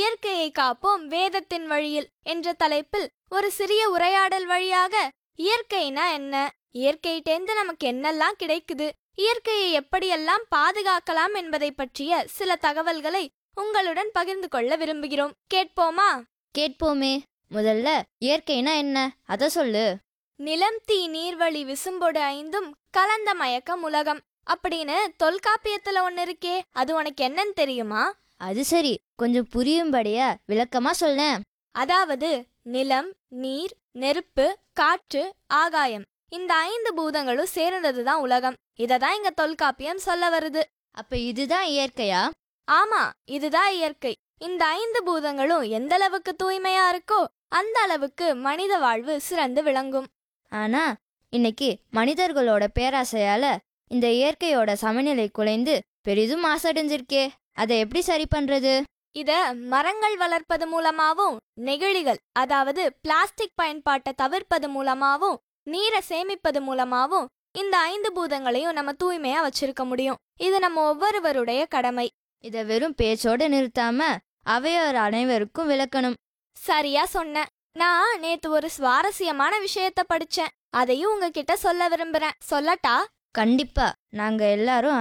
இயற்கையை காப்போம் வேதத்தின் வழியில் என்ற தலைப்பில் ஒரு சிறிய உரையாடல் வழியாக இயற்கைனா என்ன இயற்கையிட்டேந்து நமக்கு என்னெல்லாம் கிடைக்குது இயற்கையை எப்படியெல்லாம் பாதுகாக்கலாம் என்பதை பற்றிய சில தகவல்களை உங்களுடன் பகிர்ந்து கொள்ள விரும்புகிறோம் கேட்போமா கேட்போமே முதல்ல இயற்கைனா என்ன அத சொல்லு நிலம் தீ நீர்வழி விசும்பொடு ஐந்தும் கலந்த மயக்கம் உலகம் அப்படின்னு தொல்காப்பியத்துல ஒன்னு இருக்கே அது உனக்கு என்னன்னு தெரியுமா அது சரி கொஞ்சம் புரியும்படியா விளக்கமா சொல்லேன் அதாவது நிலம் நீர் நெருப்பு காற்று ஆகாயம் இந்த ஐந்து பூதங்களும் சேர்ந்ததுதான் உலகம் இததான் இங்க தொல்காப்பியம் சொல்ல வருது அப்ப இதுதான் இயற்கையா ஆமா இதுதான் இயற்கை இந்த ஐந்து பூதங்களும் எந்த அளவுக்கு தூய்மையா இருக்கோ அந்த அளவுக்கு மனித வாழ்வு சிறந்து விளங்கும் ஆனா இன்னைக்கு மனிதர்களோட பேராசையால இந்த இயற்கையோட சமநிலை குலைந்து பெரிதும் மாசடைஞ்சிருக்கே அதை எப்படி சரி பண்றது இத மரங்கள் வளர்ப்பது மூலமாவும் நெகிழிகள் அதாவது பிளாஸ்டிக் பயன்பாட்டை தவிர்ப்பது மூலமாவும் நீரை சேமிப்பது மூலமாவும் இந்த ஐந்து பூதங்களையும் நம்ம தூய்மையா வச்சிருக்க முடியும் இது நம்ம ஒவ்வொருவருடைய கடமை இத வெறும் பேச்சோட நிறுத்தாம அவையோர் அனைவருக்கும் விளக்கணும் சரியா சொன்ன நான் நேத்து ஒரு சுவாரஸ்யமான விஷயத்த படிச்சேன் அதையும் உங்ககிட்ட சொல்ல விரும்புறேன் சொல்லட்டா கண்டிப்பா நாங்க எல்லாரும்